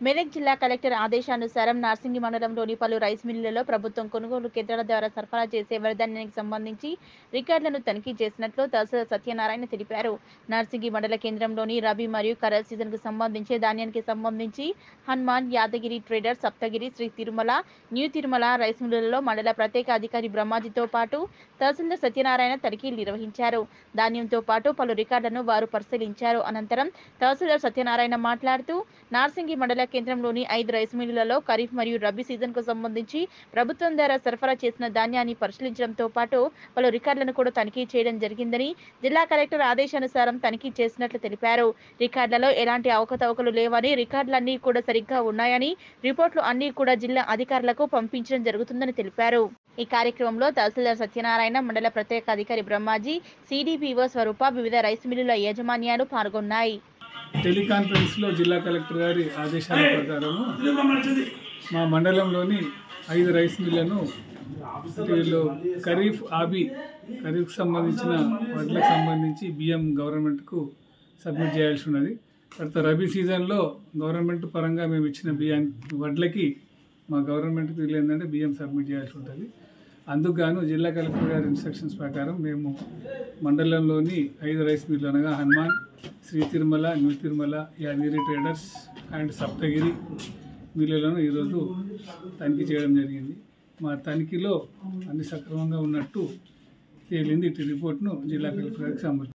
మెదక్ జిల్లా కలెక్టర్ ఆదేశానుసారం నార్సింగి మండలంలోని పలు రైస్ మిల్లులలో ప్రభుత్వం కొనుగోలు కేంద్రాల ద్వారా సరఫరా చేసే వరిధాన్యానికి సంబంధించి రికార్డులను తనిఖీ చేసినట్లు తహసీల్దార్ సత్యనారాయణ తెలిపారు నార్సింగి మండల కేంద్రంలోని రబీ మరియు ఖరీఫ్ సీజన్కు సంబంధించి ధాన్యానికి సంబంధించి Hanuman Yadagiri traders Saptagiri Shri Tirumala new Tirumala rice మిల్లులలో మండల ప్రత్యేక అధికారి బ్రహ్మాజీతో పాటు తహసీల్దార్ సత్యనారాయణ తనిఖీలు నిర్వహించారు ధాన్యంతో పాటు పలు రికార్డులను వారు పరిశీలించారు అనంతరం తహసీల్దార్ సత్యనారాయణ మాట్లాడుతూ నార్సింగి మండల కేంద్రంలోని ఐదు రైస్ మిల్లులలో ఖరీఫ్ మరియు రబీ సీజన్కు సంబంధించి ప్రభుత్వం ద్వారా సరఫరా చేసిన ధాన్యాన్ని పరిశీలించడంతో పాటు పలు రికార్డులను కూడా తనిఖీ చేయడం జరిగిందని జిల్లా కలెక్టర్ ఆదేశానుసారం తనిఖీ చేసినట్లు తెలిపారు రికార్డులలో ఎలాంటి అవకతవకలు లేవని రికార్డులన్నీ కూడా సరిగ్గా ఉన్నాయని రిపోర్టులు అన్నీ కూడా జిల్లా అధికారులకు పంపించడం జరుగుతుందని తెలిపారు ఈ కార్యక్రమంలో తహసీల్దార్ సత్యనారాయణ మండల ప్రత్యేక అధికారి బ్రహ్మాజీ సిడిపిఓ స్వరూప వివిధ రైస్ మిల్లుల యాజమాన్యాలు పాల్గొన్నాయి టెలికాన్ఫరెన్స్లో జిల్లా కలెక్టర్ గారి ఆదేశాల ప్రకారము మా మండలంలోని ఐదు రైస్ మిల్లను అంటే వీళ్ళు ఖరీఫ్ ఆబి ఖరీఫ్కి సంబంధించిన వడ్లకు సంబంధించి బియ్యం గవర్నమెంట్కు సబ్మిట్ చేయాల్సి ఉన్నది తర్వాత రబీ సీజన్లో గవర్నమెంట్ పరంగా మేము ఇచ్చిన బియ్యాన్ని వడ్లకి మా గవర్నమెంట్కి వీళ్ళు ఏంటంటే బియ్యం సబ్మిట్ చేయాల్సి ఉంటుంది అందుకు గాను జిల్లా కలెక్టర్ గారి ఇన్స్ట్రక్షన్స్ ప్రకారం మేము మండలంలోని ఐదు రైస్ మిల్లు అనగా Hanuman Shri Tirumala new Tirumala Yadagiri traders and Saptagiri మిల్లులను ఈరోజు తనిఖీ చేయడం జరిగింది మా తనిఖీలో అన్ని సక్రమంగా ఉన్నట్టు తేలింది ఇటు రిపోర్ట్ను జిల్లా కలెక్టర్ గారికి సమర్పించారు